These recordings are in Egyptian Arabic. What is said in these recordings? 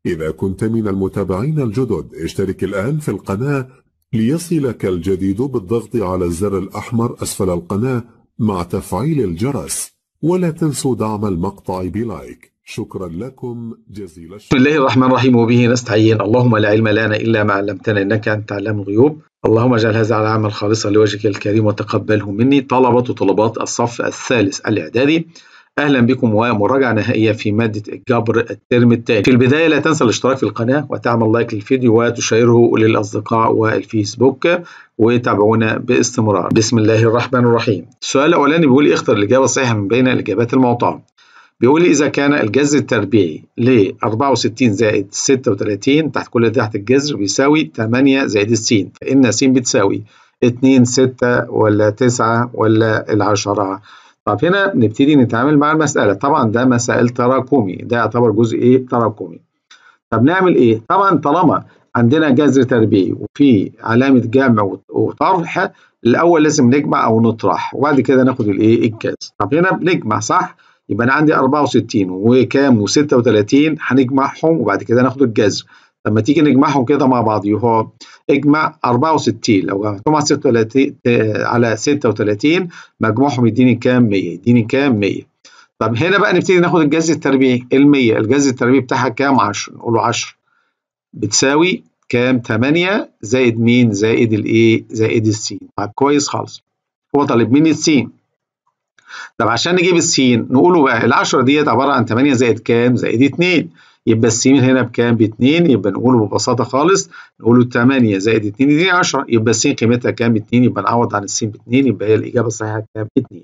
إذا كنت من المتابعين الجدد اشترك الآن في القناة ليصلك الجديد بالضغط على الزر الأحمر أسفل القناة مع تفعيل الجرس ولا تنسوا دعم المقطع بلايك شكرا لكم جزيل الشكر بسم الله الرحمن الرحيم وبه نستعين اللهم لا علم لنا إلا ما علمتنا إنك أنت علام الغيوب اللهم اجعل هذا العمل خالصا لوجهك الكريم وتقبله مني طلبة وطلبات الصف الثالث الإعدادي أهلا بكم ومراجعة نهائية في مادة الجبر الترم الثاني في البداية لا تنسى الاشتراك في القناة وتعمل لايك للفيديو وتشيره للأصدقاء والفيسبوك وتابعونا باستمرار بسم الله الرحمن الرحيم السؤال الأولاني بيقول اختر الإجابة الصحيحة من بين الإجابات المعطاة بيقول لي إذا كان الجذر التربيعي ل 64 زائد 36 تحت كل تحت الجذر بيساوي 8 زائد س فإن س بتساوي 2 6 ولا 9 ولا العشرة طب هنا نبتدي نتعامل مع المسألة طبعا ده مسائل تراكمي ده يعتبر جزء ايه تراكمي طب نعمل ايه طبعا طالما عندنا جذر تربيعي وفي علامة جمع وطرح الأول لازم نجمع أو نطرح وبعد كده ناخد الايه الجذر طب هنا بنجمع صح يبقى أنا عندي 64 وكام و36 هنجمعهم وبعد كده ناخد الجذر لما تيجي نجمعهم كده مع بعض يهو اجمع 64 لو جمعتهم على 36 على 36 مجموعهم يديني كام 100 يديني كام 100 طب هنا بقى نبتدي ناخد الجذر التربيعي ال 100 الجذر التربيعي بتاعها كام 10 نقول له 10 بتساوي كام 8 زائد مين زائد الايه زائد السين طب كويس خالص هو طالب مني السين طب عشان نجيب السين نقوله بقى ال 10 ديت عباره عن 8 زائد كام زائد 2 يبقى السين هنا بكام؟ ب 2 يبقى نقوله ببساطه خالص نقوله 8 زائد 2 يديني 10 يبقى السين قيمتها كام؟ ب 2 يبقى نعوض عن السين ب 2 يبقى هي الاجابه الصحيحه كام؟ 2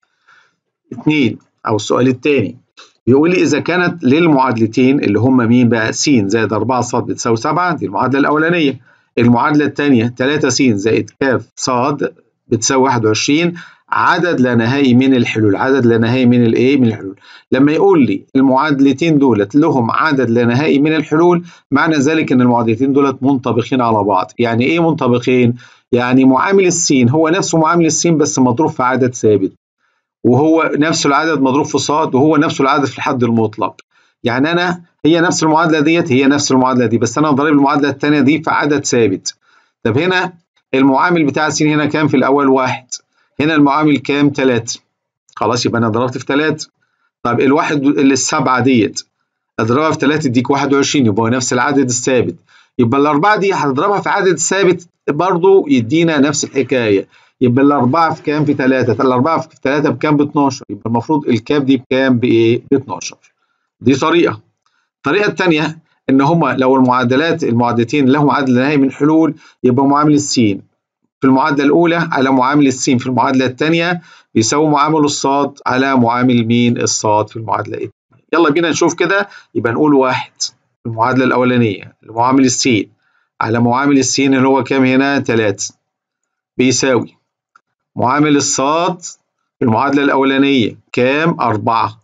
2 او السؤال الثاني بيقول لي اذا كانت للمعادلتين اللي هم مين بقى؟ س زائد 4 ص بتساوي 7 دي المعادله الاولانيه المعادله الثانيه 3 س زائد ك ص بتساوي 21 عدد لا نهائي من الحلول عدد لا نهائي من الايه من الحلول لما يقول لي المعادلتين دولت لهم عدد لا نهائي من الحلول معنى ذلك ان المعادلتين دولت منطبقين على بعض يعني ايه منطبقين يعني معامل السين هو نفسه معامل السين بس مضروب في عدد ثابت وهو نفس العدد مضروب في صاد وهو نفس العدد في الحد المطلق يعني انا هي نفس المعادله ديت هي نفس المعادله دي بس انا ضارب المعادله الثانيه دي في عدد ثابت طب هنا المعامل بتاع السين هنا كام في الاول واحد هنا المعامل كام 3 خلاص يبقى انا ضربت في 3 طب الواحد اللي السبعه ديت اضربها في 3 تديك 21 يبقى هو نفس العدد الثابت يبقى الاربعه دي هتضربها في عدد ثابت برضه يدينا نفس الحكايه يبقى الاربعه في كام في 3 الاربعه في 3 بكام ب 12 يبقى المفروض الكاب دي بكام بايه ب 12 دي طريقه الطريقه الثانيه ان هما لو المعادلات المعادلتين لهم عدد نهائي من حلول يبقى معامل السين في المعادلة الأولى على معامل السين في المعادلة الثانية بيساوي معامل الصاد على معامل مين الصاد في المعادلة الثانية يلا بينا نشوف كده يبقى نقول واحد في المعادلة الأولانية لمعامل السين على معامل السين اللي هو كام هنا 3 بيساوي معامل الصاد في المعادلة الأولانية كام 4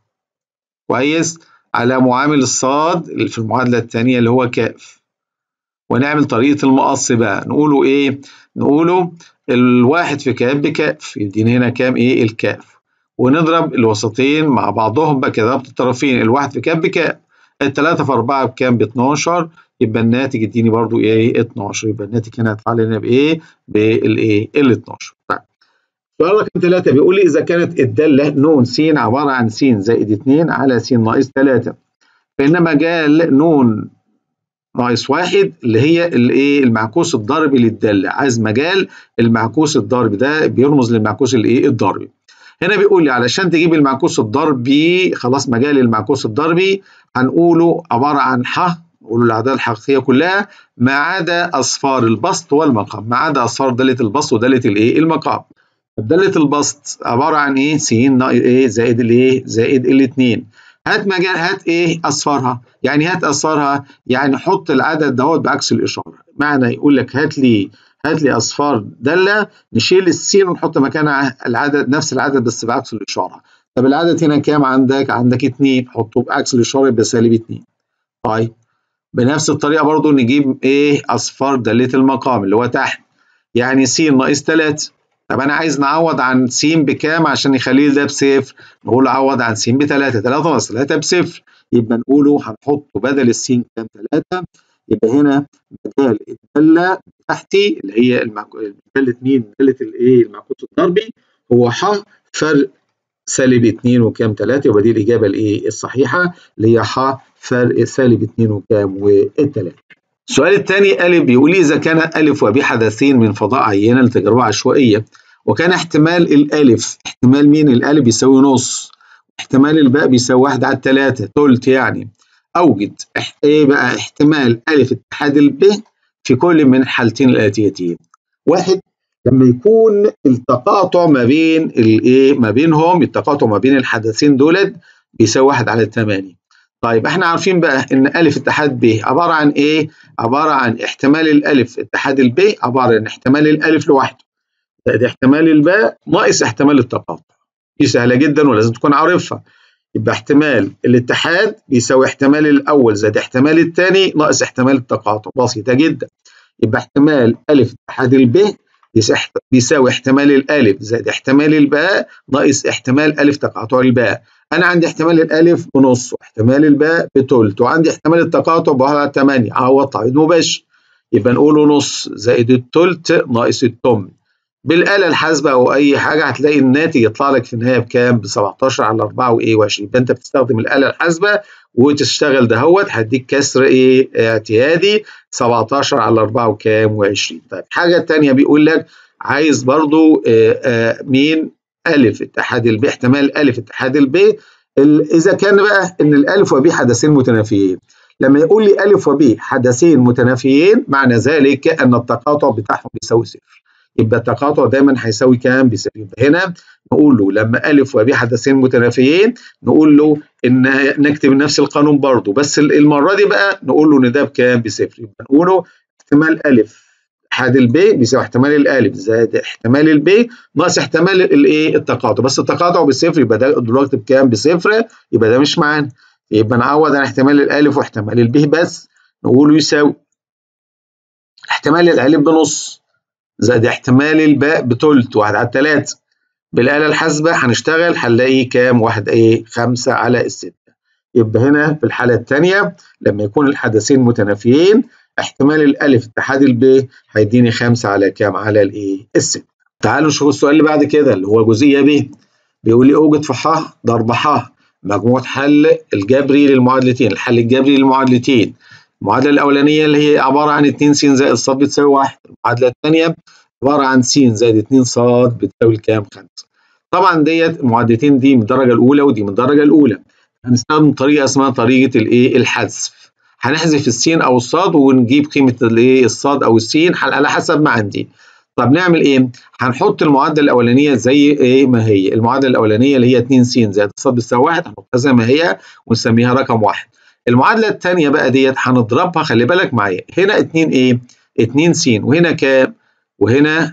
كويس على معامل الصاد اللي في المعادلة الثانية اللي هو كاف ونعمل طريقة المقص بقى نقوله إيه نقوله الواحد في كاف بكاف يدينا هنا كام ايه الكاف ونضرب الوسطين مع بعضهم بقى كده ضربة الطرفين الواحد في كاف بكاف التلاتة في أربعة بكام ب 12 يبقى الناتج يديني برضو ايه 12 يبقى الناتج هنا هيطلع لنا بايه بالايه ال 12 طيب سؤال رقم 3 بيقول لي إذا كانت الدالة ن س عبارة عن س زائد 2 على س ناقص 3 فإن مجال ن ناقص واحد اللي هي الايه المعكوس الضربي للداله عايز مجال المعكوس الضربي ده بيرمز للمعكوس الايه الضربي هنا بيقول لي علشان تجيب المعكوس الضربي خلاص مجال المعكوس الضربي هنقوله عباره عن ح نقول الاعداد الحقيقيه كلها ما عدا اصفار البسط والمقام ما عدا اصفار داله البسط وداله الايه المقام داله البسط عباره عن ايه س ناقص ايه زائد الايه زائد الاثنين هات مجال هات ايه اصفارها يعني هات اصفارها يعني حط العدد دوت بعكس الاشاره معنى يقول لك هات لي هات لي اصفار داله نشيل السين ونحط مكانها العدد نفس العدد بس بعكس الاشاره طب العدد هنا كام عندك عندك 2 حطه بعكس الاشاره يبقى سالب 2 طيب بنفس الطريقه برضو نجيب ايه اصفار داله المقام اللي هو تحت يعني س ناقص 3 طب انا عايز نعوض عن س بكام عشان يخليه ده بصفر نقول عوض عن س ب 3 3 ناقص 3 بصفر يبقى نقوله هنحطه بدل السين كام 3 يبقى هنا بدال الداله تحتي اللي هي داله مين؟ داله الايه؟ المعكوس الضربي هو ح فرق سالب 2 وكام 3 يبقى دي الاجابه الايه؟ الصحيحه اللي هي ح فرق سالب 2 وكام و3 السؤال الثاني أ بيقول لي إذا كان أ وب حدثين من فضاء عينة لتجربة عشوائية وكان احتمال الألف احتمال مين الألف بيساوي نص احتمال الباء بيساوي واحد على التلاتة تلت يعني أوجد إيه بقى احتمال ألف اتحاد الب في كل من الحالتين الآتيتين واحد لما يكون التقاطع ما بين الايه ما بينهم التقاطع ما بين الحدثين دولت بيساوي واحد على الثمانية طيب احنا عارفين بقى ان ألف اتحاد ب عبارة عن ايه؟ عبارة عن احتمال الألف اتحاد الب عبارة عن احتمال الألف لوحده زائد احتمال الباء ناقص احتمال التقاطع دي سهلة جدا ولازم تكون عارفها يبقى احتمال الاتحاد بيساوي احتمال الأول زائد احتمال الثاني ناقص احتمال التقاطع بسيطة جدا يبقى احتمال ألف اتحاد الب بيساوي احتمال الألف زائد احتمال الباء ناقص احتمال ألف تقاطع الباء أنا عندي احتمال الألف بنص واحتمال الباء بتلت وعندي احتمال التقاطع بواحد على 8 عوض تعويض مباشر يبقى نقوله نص زائد التلت ناقص التمن بالآلة الحاسبة أو أي حاجة هتلاقي الناتج يطلع لك في النهاية بكام؟ ب 17 على 4 وإيه و20 يبقى أنت بتستخدم الآلة الحاسبة وتشتغل دهوت هديك كسر إيه اعتيادي 17 على 4 وكام و20 طيب حاجة تانية بيقول لك عايز برضو آآ آآ مين ألف اتحاد الب احتمال ألف اتحاد الب إذا كان بقى إن الألف وب حدثين متنافيين لما يقول لي ألف وب حدثين متنافيين معنى ذلك أن التقاطع بتاعهم بيساوي صفر يبقى التقاطع دايما هيساوي كام؟ بصفر يبقى هنا نقول له لما ألف وب حدثين متنافيين نقول له إن نكتب نفس القانون برضه بس المرة دي بقى نقول له إن ده بكام؟ بصفر يبقى نقوله احتمال ألف احاد الب بيساوي احتمال الالف زائد احتمال الب ناقص احتمال الايه التقاطع بس التقاطع بصفر يبقى ده دلوقتي بكام بصفر يبقى ده مش معانا يبقى نعوض عن احتمال الالف واحتمال الب بس نقوله يساوي احتمال الالف بنص زائد احتمال الباء بتلت واحد على التلاتة بالآلة الحاسبة هنشتغل هنلاقي كام واحد ايه خمسة على الستة يبقى هنا في الحالة الثانية لما يكون الحدثين متنافيين احتمال الالف اتحاد الب هيديني 5 على كام على الايه الست تعالوا نشوف السؤال اللي بعد كده اللي هو جزئيه ب بيقول لي اوجد في ح ضرب ح مجموعه حل الجبري للمعادلتين الحل الجبري للمعادلتين المعادله الاولانيه اللي هي عباره عن 2 س زائد ص بتساوي 1 المعادله الثانيه عباره عن س زائد 2 ص بتساوي كام 5 طبعا ديت المعادلتين دي من الدرجه الاولى ودي من الدرجه الاولى هنستخدم طريقه اسمها طريقه الايه الحذف هنحذف السين او الصاد ونجيب قيمه الايه الصاد او السين على حسب ما عندي طب نعمل ايه هنحط المعادله الاولانيه زي ايه ما هي المعادله الاولانيه اللي هي 2 س زائد الصاد بتساوي 1 هنحطها زي ما هي ونسميها رقم 1 المعادله الثانيه بقى ديت هنضربها خلي بالك معايا هنا 2 ايه 2 س وهنا كام وهنا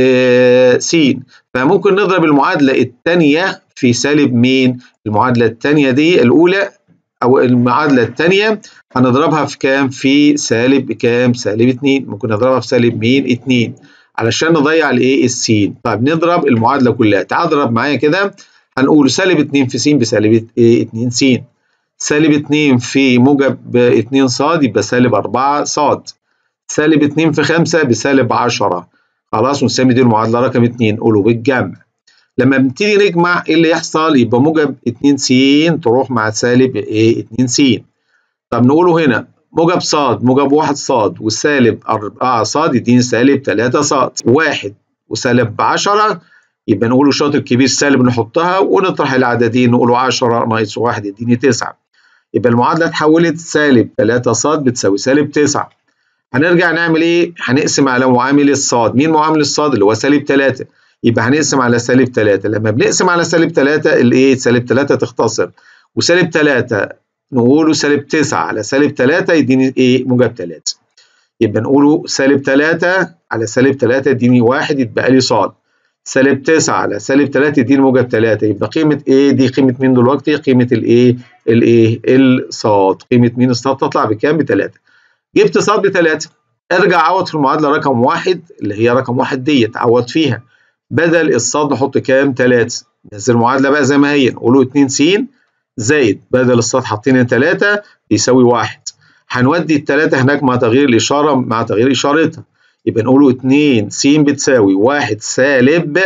آه س فممكن نضرب المعادله الثانيه في سالب مين المعادله الثانيه دي الاولى او المعادله الثانيه هنضربها في كام في سالب كام سالب 2 ممكن نضربها في سالب مين 2 علشان نضيع الايه السين طيب نضرب المعادله كلها تعال اضرب معايا كده هنقول سالب 2 في س بسالب ايه 2 س سالب 2 في موجب 2 ص يبقى سالب 4 ص سالب 2 في 5 بسالب 10 خلاص ونسمي دي المعادله رقم 2 قولوا بالجمع لما بنبتدي نجمع ايه اللي يحصل يبقى موجب 2 س تروح مع سالب ايه 2 س طب نقوله هنا موجب ص موجب 1 ص وسالب 4 ص يديني سالب 3 ص 1 وسالب 10 يبقى نقوله الشاطئ الكبير سالب نحطها ونطرح العددين نقوله 10 ناقص 1 يديني 9 يبقى المعادله اتحولت سالب 3 ص بتساوي سالب 9 هنرجع نعمل ايه؟ هنقسم على معامل الصاد مين معامل الصاد اللي هو سالب 3 يبقى هنقسم على سالب 3 لما بنقسم على سالب 3 الايه سالب 3 تختصر وسالب 3 نقوله سالب 9 على سالب 3 يديني ايه موجب 3 يبقى نقوله سالب 3 على سالب 3 يديني 1 يتبقى لي صاد سالب 9 على سالب 3 يديني موجب 3 يبقى قيمه ايه دي قيمه مين دلوقتي قيمه الايه الايه الصاد قيمه مين الصاد تطلع بكام ب 3 جبت صاد ب 3 ارجع عوض في المعادله رقم 1 اللي هي رقم 1 ديت عوض فيها بدل الصاد نحط كام 3 ننزل المعادله بقى زي ما هي نقوله 2 س زائد بدل الصاد حاطين 3 بيساوي 1 هنودي التلاتة هناك مع تغيير الإشارة مع تغيير إشارتها يبقى نقوله 2 س بتساوي 1 سالب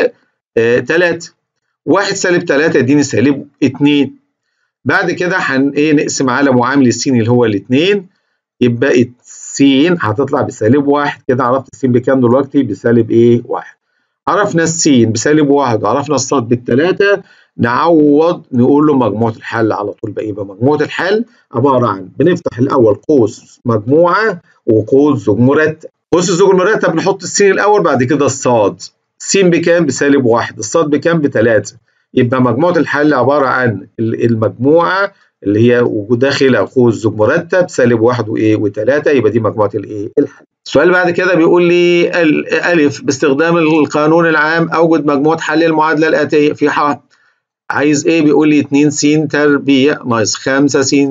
3 1 سالب 3 يديني سالب 2 بعد كده هن ايه نقسم على معامل السين اللي هو الاثنين يبقى س هتطلع بسالب 1 كده عرفت السين بكام دلوقتي بسالب ايه 1 عرفنا السين بسالب 1 وعرفنا الصاد بالثلاثه نعوض نقول له مجموعه الحل على طول بقى يبقى مجموعه الحل عباره عن بنفتح الاول قوس مجموعه وقوس زوج مرتب قوس الزوج المرتب نحط السين الاول بعد كده الصاد س بكام بسالب 1 الصاد بكام بثلاثه يبقى مجموعه الحل عباره عن المجموعه اللي هي وجود داخلها قوس زوج مرتب سالب 1 وايه و3 يبقى دي مجموعه الايه الحل السؤال بعد كده بيقول لي الف باستخدام القانون العام اوجد مجموعه حل المعادله الاتيه في ح عايز ايه بيقول لي 2 س تربيع ناقص 5 س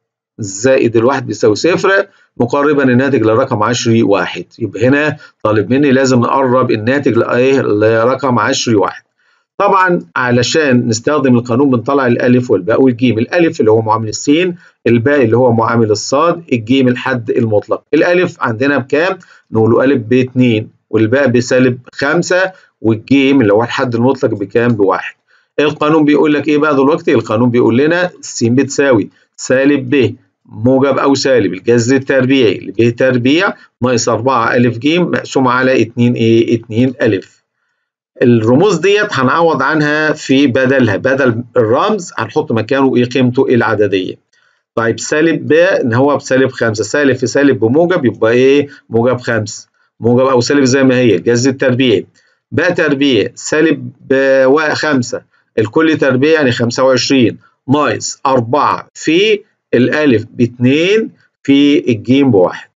زائد الواحد بيساوي صفر مقربا الناتج لرقم 10 واحد يبقى هنا طالب مني لازم نقرب الناتج لايه لرقم 10 واحد طبعا علشان نستخدم القانون بنطلع الالف والباء والجيم الالف اللي هو معامل السين الباء اللي هو معامل الصاد الجيم الحد المطلق الالف عندنا بكام نقوله الف ب 2 والباء بسالب 5 والجيم اللي هو الحد المطلق بكام بواحد القانون بيقول لك ايه بقى دلوقتي القانون بيقول لنا س بتساوي سالب ب موجب او سالب الجذر التربيعي ل ب تربيع ناقص 4 الف ج مقسوم على 2 ايه 2 الف الرموز ديت هنعوض عنها في بدلها بدل الرمز هنحط مكانه ايه قيمته العدديه طيب سالب ب ان هو بسالب 5 سالب في سالب بموجب يبقى ايه موجب 5 موجب او سالب زي ما هي الجذر التربيعي باء تربيع سالب 5 الكل تربيع يعني 25 ناقص 4 في الالف ب 2 في الجيم بواحد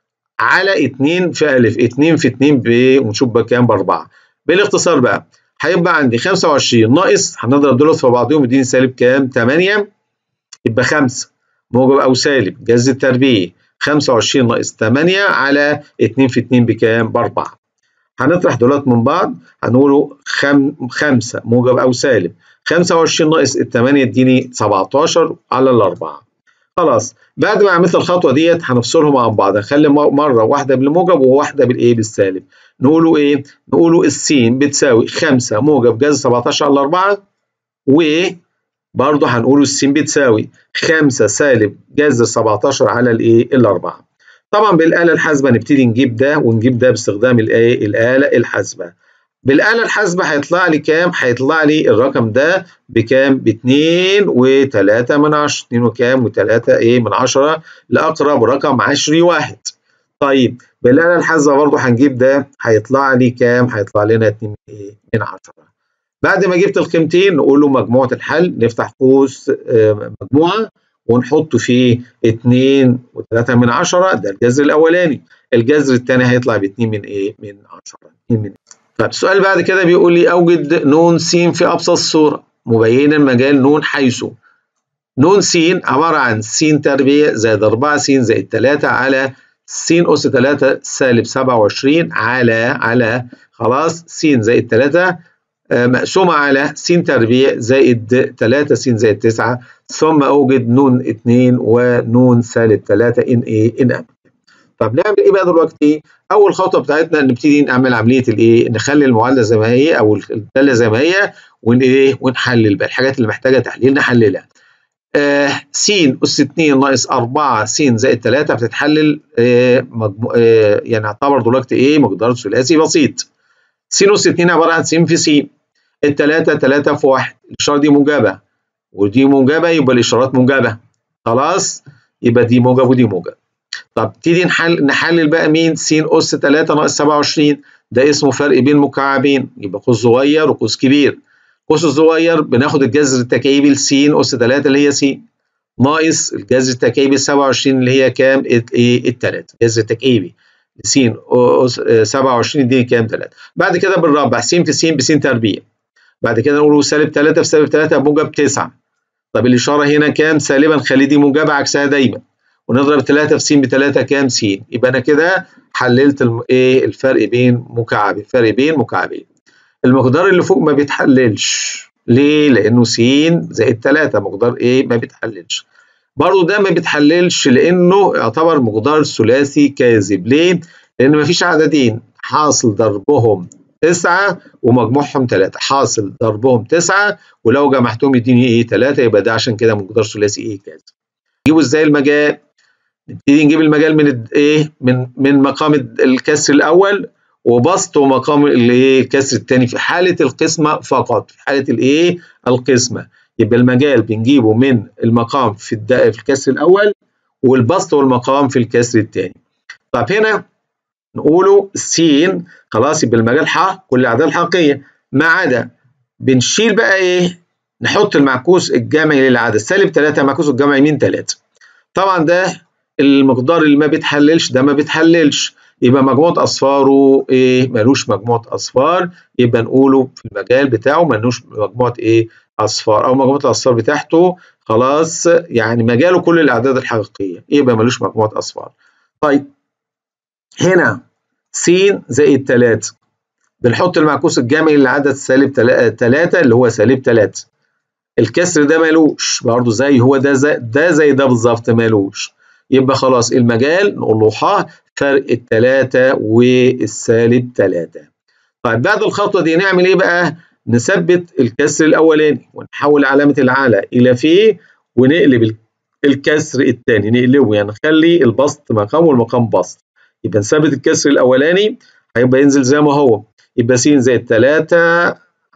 على 2 في الف 2 في 2 ب ونشوف بكام ب 4 بالاختصار بقى هيبقى عندي 25 ناقص هنضرب دول في بعضهم يديني سالب كام 8 يبقى 5 موجب او سالب جذر التربيعي 25 ناقص 8 على 2 في 2 بكام ب 4 هنطرح دولات من بعض هنقوله 5 موجب او سالب 25 ناقص ال 8 يديني 17 على الأربعة خلاص بعد ما عملت الخطوة ديت هنفصلهم عن بعض هنخلي مرة واحدة بالموجب وواحدة بالإيه بالسالب نقوله إيه؟ نقوله السين بتساوي 5 موجب جذر 17 على 4 وبرضه هنقوله السين بتساوي 5 سالب جذر 17 على الإيه؟ الأربعة طبعا بالآلة الحاسبة نبتدي نجيب ده ونجيب ده باستخدام الإيه؟ الآلة الحاسبة بالآلة الحاسبة هيطلع لي كام؟ هيطلع لي الرقم ده بكام؟ ب 2 و3 من 10 2 وكام؟ و3 ايه من 10 لأقرب رقم 10 واحد. طيب بالآلة الحاسبة برضه هنجيب ده هيطلع لي كام؟ هيطلع لنا 2 ايه؟ من 10. بعد ما جبت القيمتين نقول له مجموعة الحل نفتح قوس مجموعة ونحط فيه 2 و3 من 10 ده الجذر الأولاني. الجذر الثاني هيطلع ب 2 من ايه؟ من 10 2 من طيب السؤال بعد كده بيقول لي اوجد نون س في ابسط صوره مبينا مجال نون حيث نون س عباره عن س تربيع زائد 4 س زائد 3 على س اس 3 سالب 27 على على خلاص س زائد 3 مقسومه على س تربيع زائد 3 س زائد 9 ثم اوجد نون 2 ونون سالب 3 ان ايه ان ام طب نعمل ايه بقى دلوقتي؟ اول خطوه بتاعتنا نبتدي نعمل عمليه الايه؟ نخلي المعادله زي ما هي او الداله زي ما هي ون ايه؟ ونحلل بقى الحاجات اللي محتاجه تحليل نحللها. آه س اس 2 ناقص 4 س زائد 3 بتتحلل آه مجمو... آه يعني اعتبر دلوقتي ايه؟ مقدار ثلاثي بسيط. س اس 2 عباره عن س في س. الثلاثه 3 في 1 الاشاره دي موجبه ودي موجبه يبقى الاشارات موجبه. خلاص؟ يبقى دي موجب ودي موجب. طب تيجي نحل نحلل بقى مين س اس 3 ناقص 27 ده اسمه فرق بين مكعبين يبقى قوس صغير وقوس كبير القوس الصغير بناخد الجذر التكعيبي ل س اس 3 اللي هي س ناقص الجذر التكعيبي 27 اللي هي كام ايه التلاتة جذر تكعيبي س 27 دي كام 3 بعد كده بنربع س في س بس تربيع بعد كده نقول سالب 3 في سالب 3 موجب 9 طب الاشاره هنا كام سالبا خلي دي موجبه عكسها دايما ونضرب 3 في س ب 3 كام س يبقى انا كده حللت ايه الفرق بين مكعبين الفرق بين مكعبين المقدار اللي فوق ما بيتحللش ليه؟ لأنه س زائد 3 مقدار إيه؟ ما بيتحللش. برضه ده ما بيتحللش لأنه يعتبر مقدار ثلاثي كاذب، ليه؟ لأن مفيش عددين حاصل ضربهم 9 ومجموعهم 3 حاصل ضربهم 9 ولو جمعتهم يديني ايه 3 يبقى ده عشان كده مقدار ثلاثي ايه كاذب نجيبه ازاي المجال نبتدي نجيب المجال من ايه من من مقام الكسر الاول وبسط ومقام الايه الكسر الثاني في حاله القسمه فقط في حاله الايه القسمه يبقى المجال بنجيبه من المقام في في الكسر الاول والبسط والمقام في الكسر الثاني طب هنا نقوله س خلاص يبقى المجال ح كل الاعداد الحقيقيه ما عدا بنشيل بقى ايه نحط المعكوس الجمعي للعدد سالب 3 معكوس الجمعي مين 3 طبعا ده المقدار اللي ما بيتحللش ده ما بيتحللش يبقى مجموعه اصفاره ايه ملوش مجموعه اصفار يبقى نقوله في المجال بتاعه ملوش مجموعه ايه اصفار او مجموعه الاصفار بتاعته خلاص يعني مجاله كل الاعداد الحقيقيه يبقى ملوش مجموعه اصفار طيب هنا س زائد 3 بنحط المعكوس الجمعي للعدد سالب 3 اللي هو سالب 3 الكسر ده مالوش برضه زي هو ده زي ده زي ده بالظبط مالوش يبقى خلاص المجال نقول له ح فرق الثلاثة والسالب 3 طيب بعد الخطوة دي نعمل ايه بقى؟ نثبت الكسر الأولاني ونحول علامة العلى إلى في ونقلب الكسر الثاني نقلبه يعني نخلي البسط مقام والمقام بسط يبقى نثبت الكسر الاولاني هيبقى ينزل زي ما هو يبقى س زائد 3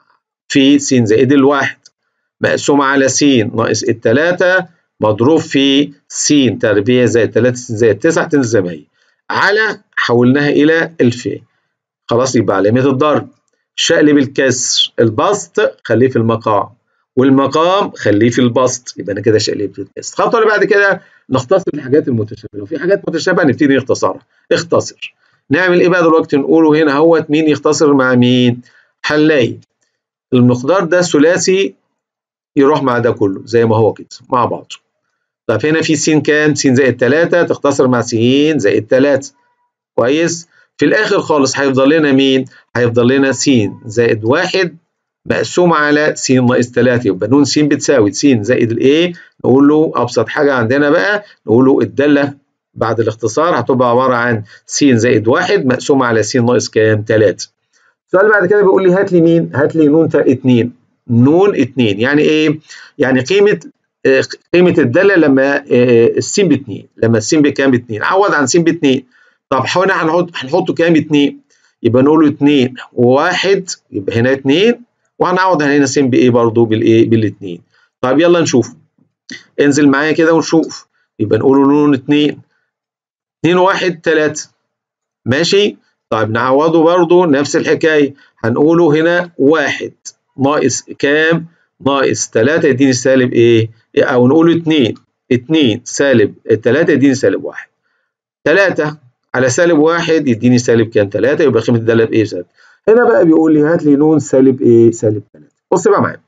في س زائد الواحد مقسوم على س ناقص التلاتة مضروب في س تربيع زائد 3 زائد 9 تنزل زي ما هي على حولناها الى الف خلاص يبقى علامة الضرب شقلب الكسر البسط خليه في المقام والمقام خليه في البسط يبقى انا كده شقلبت الكسر الخطوه اللي بعد كده نختصر الحاجات المتشابهه لو في حاجات متشابهه نبتدي نختصرها اختصر نعمل ايه بقى دلوقتي نقوله هنا اهوت مين يختصر مع مين هنلاقي المقدار ده ثلاثي يروح مع ده كله زي ما هو كده مع بعض طب هنا في س كام س زائد 3 تختصر مع س زائد 3 كويس في الاخر خالص هيفضل لنا مين هيفضل لنا س زائد 1 مقسوم على س ناقص 3 يبقى ن س بتساوي س زائد الايه نقول له ابسط حاجه عندنا بقى نقول له الداله بعد الاختصار هتبقى عباره عن س زائد 1 مقسوم على س ناقص كام 3 السؤال بعد كده بيقول لي هات لي مين هات لي ن 2 ن 2 يعني ايه يعني قيمه قيمه الداله لما الس ب 2 لما الس بكام ب 2 عوض عن س ب 2 طب هنا هنحط هنحطه كام 2 يبقى نقول له 2 و1 يبقى هنا 2 وهنعوض هنا س بايه برضه بالايه بالاثنين طيب يلا نشوف انزل معايا كده ونشوف يبقى نقول له ن 2 2 1 3 ماشي طيب نعوضه برضه نفس الحكايه هنقوله هنا 1 ناقص كام ناقص 3 يديني سالب ايه او نقوله 2 2 سالب 3 يديني سالب 1 3 على سالب 1 يديني سالب كام 3 يبقى قيمه الداله بايه سالب هنا بقى بيقول لي هات لي ن سالب ايه سالب 3 بص بقى معايا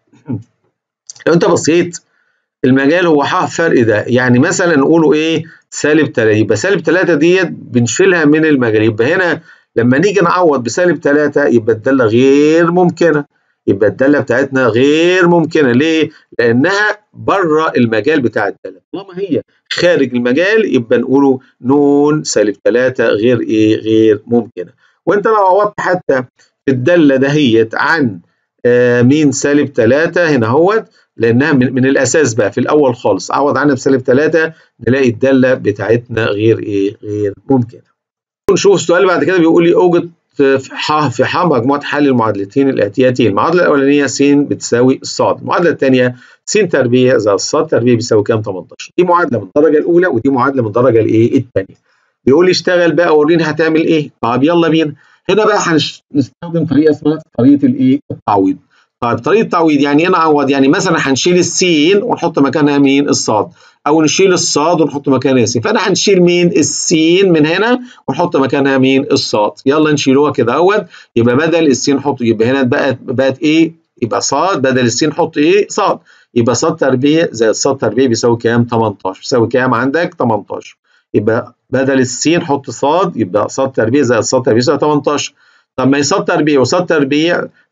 لو انت بصيت المجال هو ح فرق ده يعني مثلا نقوله ايه سالب 3 يبقى سالب 3 ديت بنشيلها من المجال يبقى هنا لما نيجي نعوض بسالب 3 يبقى الداله غير ممكنه يبقى الداله بتاعتنا غير ممكنه ليه؟ لانها بره المجال بتاع الداله طالما هي خارج المجال يبقى نقوله ن سالب 3 غير ايه؟ غير ممكنه وانت لو عوضت حتى الداله دهيت عن آه مين سالب 3 هنا اهوت لانها من, من الاساس بقى في الاول خالص عوض عنها بسالب 3 نلاقي الداله بتاعتنا غير ايه؟ غير ممكنه. نشوف السؤال بعد كده بيقول لي اوجد في ح في ح مجموعه حل المعادلتين الاتيتين، المعادله الاولانيه س بتساوي ص، المعادله الثانيه س تربيع زائد ص تربيع بيساوي كام 18 دي معادله من الدرجه الاولى ودي معادله من الدرجه الايه الثانيه. بيقول لي اشتغل بقى وريني هتعمل ايه؟ طب يلا بينا. هنا بقى هنستخدم طريقه اسمها طريقه الايه؟ التعويض. طيب طريقه التعويض يعني ايه نعوض؟ يعني مثلا هنشيل السين ونحط مكانها مين؟ الصاد. او نشيل الصاد ونحط مكانها س فانا هنشيل مين السين من هنا ونحط مكانها مين الصاد يلا نشيلوها كده اهوت يبقى بدل السين نحط يبقى هنا بقت بقت ايه يبقى صاد بدل السين نحط ايه صاد يبقى صاد تربيع زائد صاد تربيع بيساوي كام 18 بيساوي كام عندك 18 يبقى بدل السين حط صاد يبقى صاد تربيع زائد صاد تربيع يساوي 18 طب ما هي صاد تربيع وصاد تربيع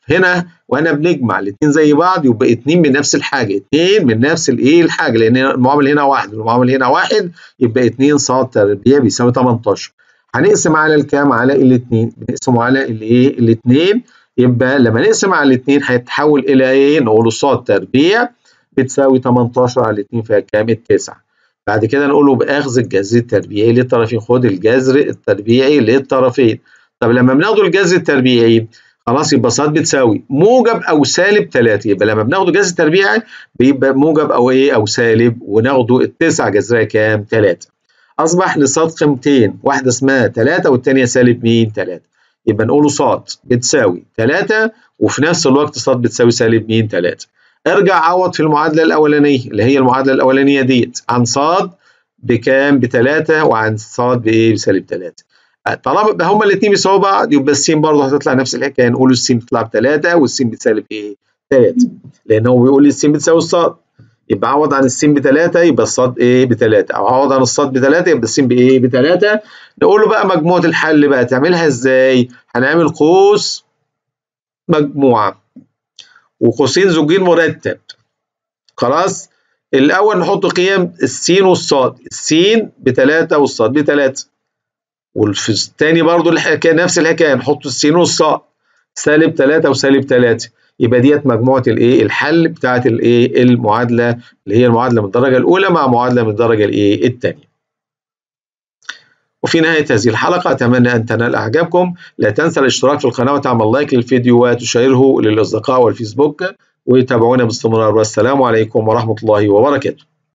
هنا وانا بنجمع الاثنين زي بعض يبقى اثنين من نفس الحاجه اثنين من نفس الايه الحاجه لان المعامل هنا واحد والمعامل هنا واحد يبقى 2 ص تربيع بيساوي 18 هنقسم على الكام على الاثنين بنقسم على الايه الاثنين يبقى لما نقسم على الاثنين هيتحول الى ايه نقول ص تربيع بتساوي 18 على الاثنين فيها كام التسعه بعد كده نقوله باخذ الجذر التربيعي للطرفين خد الجذر التربيعي للطرفين طب لما بناخده الجذر التربيعي خلاص يبقى ص بتساوي موجب او سالب 3 يبقى لما بناخده جذر تربيعي بيبقى موجب او ايه او سالب وناخده التسعه جذرها كام 3 اصبح لصاد قيمتين واحده اسمها 3 والثانيه سالب مين 3 يبقى نقوله ص بتساوي 3 وفي نفس الوقت ص بتساوي سالب مين 3 ارجع عوض في المعادله الاولانيه اللي هي المعادله الاولانيه ديت عن ص بكام بثلاثة وعن ص بايه بسالب 3 طالما هما الاثنين بيساووا بعض يبقى السين برضه هتطلع نفس الحكايه نقول السين بتطلع بثلاثة والسين بتسالب ايه 3 لان هو بيقول لي السين بتساوي الصاد يبقى عوض عن السين بثلاثة يبقى الصاد ايه بثلاثة او عوض عن الصاد بثلاثة يبقى السين بايه بثلاثة نقول له بقى مجموعة الحل بقى تعملها ازاي هنعمل قوس مجموعة وقوسين زوجين مرتب خلاص الاول نحط قيم السين والصاد السين بثلاثة والصاد بثلاثة وفي الثاني برضو الحكايه نفس الحكايه نحط السين والصاد سالب 3 وسالب 3 يبقى ديت مجموعه الايه الحل بتاعه الايه المعادله اللي هي المعادله من الدرجه الاولى مع معادله من الدرجه الايه الثانيه وفي نهاية هذه الحلقة أتمنى أن تنال إعجابكم لا تنسى الاشتراك في القناة وتعمل لايك للفيديو وتشيره للأصدقاء والفيسبوك وتابعونا باستمرار والسلام عليكم ورحمة الله وبركاته